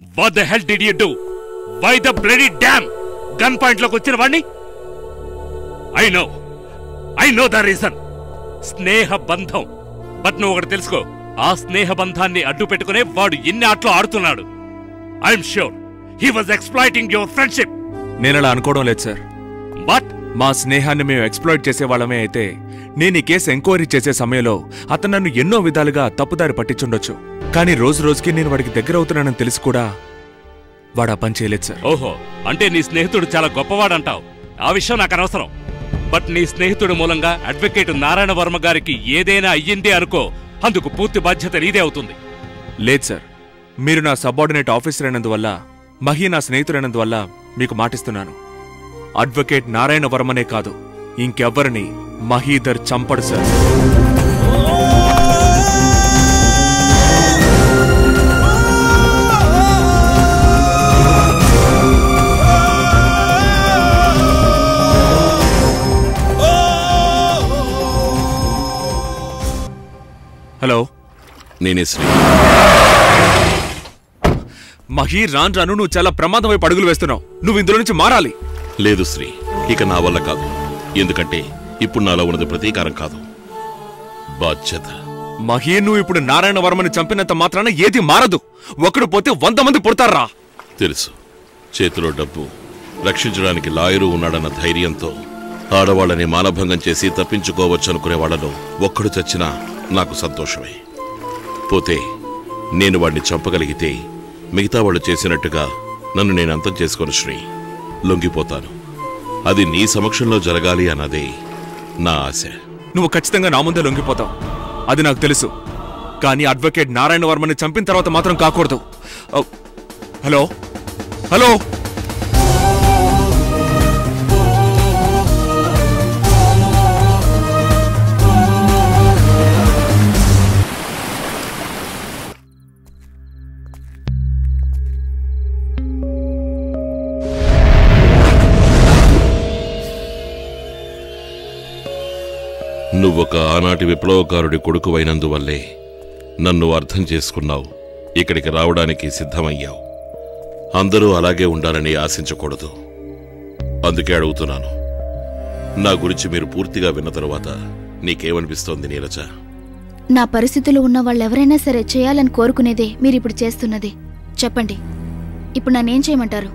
what the hell did you do why the bloody damn gun point లోకి వచ్చిన వాడిని I know I know the reason స్నేహ బంధం but నువ్వు ఒకటి తెలుసుకో ఆ స్నేహ బంధాన్ని అడ్డు పెట్టుకునే వాడు ఎన్ని ఆటలు ఆడుతున్నాడు I'm sure he was exploiting your friendship నేను అలా అనుకోవడం లేదు సార్ బట్ మా స్నేహాన్ని మేము ఎక్స్ప్లాయిట్ చేసేవాళ్ళమే అయితే నేను ఈ కేసు ఎంక్వైరీ చేసే సమయంలో అతను నన్ను ఎన్నో విధాలుగా తప్పుదారి పట్టించుండొచ్చు కానీ రోజు రోజుకి నేను వాడికి దగ్గర అవుతున్నానని తెలిసి కూడా వాడు ఆ పని చేయలేదు సార్ ఓహో అంటే నీ స్నేహితుడు చాలా గొప్పవాడంటావు ఆ విషయం నాకు అనవసరం బట్ నీ స్నేహితుడి మూలంగా అడ్వకేట్ నారాయణ వర్మ గారికి ఏదైనా అయ్యింది అనుకో అందుకు పూర్తి బాధ్యత నీదే అవుతుంది లేదు సార్ మీరు నా సబార్డినేట్ ఆఫీసర్ అయినందువల్ల మహి నా స్నేహితుడైనందువల్ల మీకు మాటిస్తున్నాను అడ్వకేట్ నారాయణ వర్మనే కాదు ఇంకెవ్వరిని మహీధర్ చంపడు సార్ హలో నేనే శ్రీ మహీ రాను రాను నువ్వు చాలా ప్రమాదం వైపు అడుగులు వేస్తున్నావు నువ్వు ఇందులో నుంచి మారాలి లేదు శ్రీ ఇక నా వల్ల కాదు ఎందుకంటే ఇప్పుడు నాలో ఉన్నది ప్రతీకారం కాదు బాధ్యత మహీ నువ్వు ఇప్పుడు నారాయణ వర్మని చంపినంత మాత్రాన ఏది మారదు ఒకడు పోతే వంద మంది పుడతారా తెలుసు చేతిలో డబ్బు రక్షించడానికి లాయరు ఉన్నాడన్న ధైర్యంతో ఆడవాళ్ళని మానభంగం చేసి తప్పించుకోవచ్చు అనుకునే వాళ్ళలో ఒక్కడు చచ్చినా నాకు సంతోషమే పోతే నేను వాడిని చంపగలిగితే మిగతా వాళ్ళు చేసినట్టుగా నన్ను నేను అంతం చేసుకోను శ్రీ లొంగిపోతాను అది నీ సమక్షంలో జరగాలి అన్నదే నా ఆశ నువ్వు ఖచ్చితంగా నా ముందే లొంగిపోతావు అది నాకు తెలుసు కానీ అడ్వకేట్ నారాయణ వర్మని చంపిన తర్వాత మాత్రం కాకూడదు ఔ, హలో హలో నువ్వొక ఆనాటి విప్లవకారుడి కొడుకువైనందువల్లే నన్ను అర్థం చేసుకున్నావు ఇక్కడికి రావడానికి సిద్ధమయ్యావు అందరూ అలాగే ఉండాలని ఆశించకూడదు అందుకే అడుగుతున్నాను నా గురించి మీరు పూర్తిగా విన్న తరువాత నీకేమనిపిస్తోంది నీరజ నా పరిస్థితిలో ఉన్న వాళ్ళెవరైనా సరే చేయాలని కోరుకునేదే మీరిప్పుడు చేస్తున్నది చెప్పండి ఇప్పుడు నన్నేం చేయమంటారు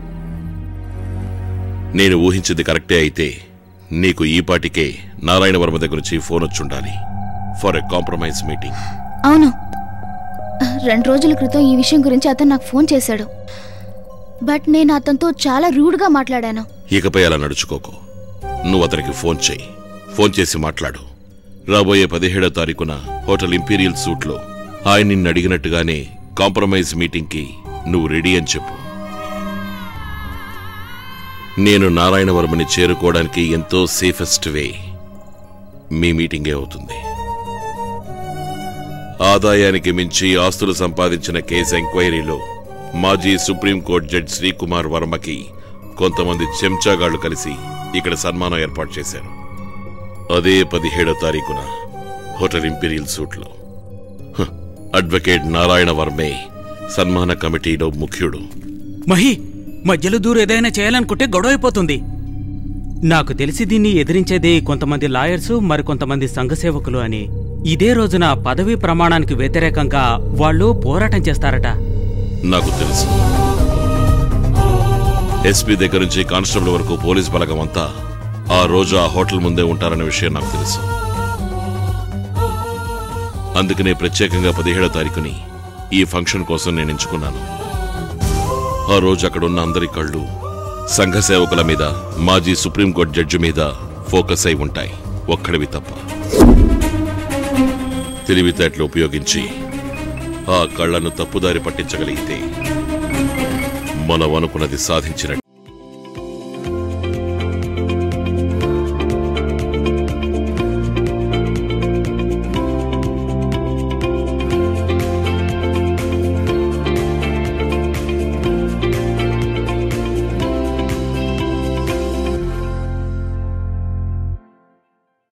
నేను ఊహించింది కరెక్టే అయితే నీకు ఈ పాటికే నారాయణ వర్మ దగ్గర నుంచి ఫోన్ వచ్చుండాలి ఫర్ ఎ కాంప్రమైజ్ మీటింగ్ అవును రెండు రోజుల క్రితం ఈ విషయం గురించి అతను నాకు ఫోన్ చేశాడు బట్ నేను అతనితో చాలా రూడ్గా మాట్లాడాను ఇకపై అలా నడుచుకోకు నువ్వు అతనికి ఫోన్ చేయి ఫోన్ చేసి మాట్లాడు రాబోయే పదిహేడో తారీఖున హోటల్ ఇంపీరియల్ సూట్లో ఆయన నిన్ను అడిగినట్టుగానే కాంప్రమైజ్ మీటింగ్కి నువ్వు రెడీ అని చెప్పు నేను నారాయణ వర్మని చేరుకోవడానికి ఎంతో సేఫెస్ట్ వే మీ మీటింగే అవుతుంది ఆదాయానికి మించి ఆస్తులు సంపాదించిన కేసు ఎంక్వైరీలో మాజీ సుప్రీంకోర్టు జడ్జి శ్రీకుమార్ వర్మకి కొంతమంది చెంచాగాళ్లు కలిసి ఇక్కడ సన్మానం ఏర్పాటు చేశారు అదే పదిహేడో తారీఖున హోటల్ ఇంపీరియల్ సూట్లో హ, అడ్వకేట్ నారాయణ వర్మే సన్మాన కమిటీలో ముఖ్యుడు మహి మధ్యలో దూరం ఏదైనా చేయాలనుకుంటే గొడవ అయిపోతుంది నాకు తెలిసి దీన్ని ఎదిరించేది కొంతమంది లాయర్స్ మరికొంతమంది సంఘసేవకులు అని ఇదే రోజున పదవీ ప్రమాణానికి వ్యతిరేకంగా వాళ్ళు పోరాటం చేస్తారట నాకు తెలుసు ఎస్పీ దగ్గర నుంచి కానిస్టేబుల్ వరకు పోలీస్ బలగం అంతా ఆ రోజు ఆ హోటల్ ముందే ఉంటారనే విషయం నాకు తెలుసు అందుకనే ప్రత్యేకంగా పదిహేడో తారీఖుని ఈ ఫంక్షన్ కోసం నేను ఎంచుకున్నాను ఆ రోజు అక్కడ ఉన్న అందరి కళ్ళు సంఘ సేవకుల మీద మాజీ సుప్రీంకోర్టు జడ్జి మీద ఫోకస్ అయి ఉంటాయి ఒక్కడివి తప్ప తెలివితేటలు ఉపయోగించి ఆ కళ్ళను తప్పుదారి పట్టించగలిగితే మనం అనుకున్నది సాధించినట్టు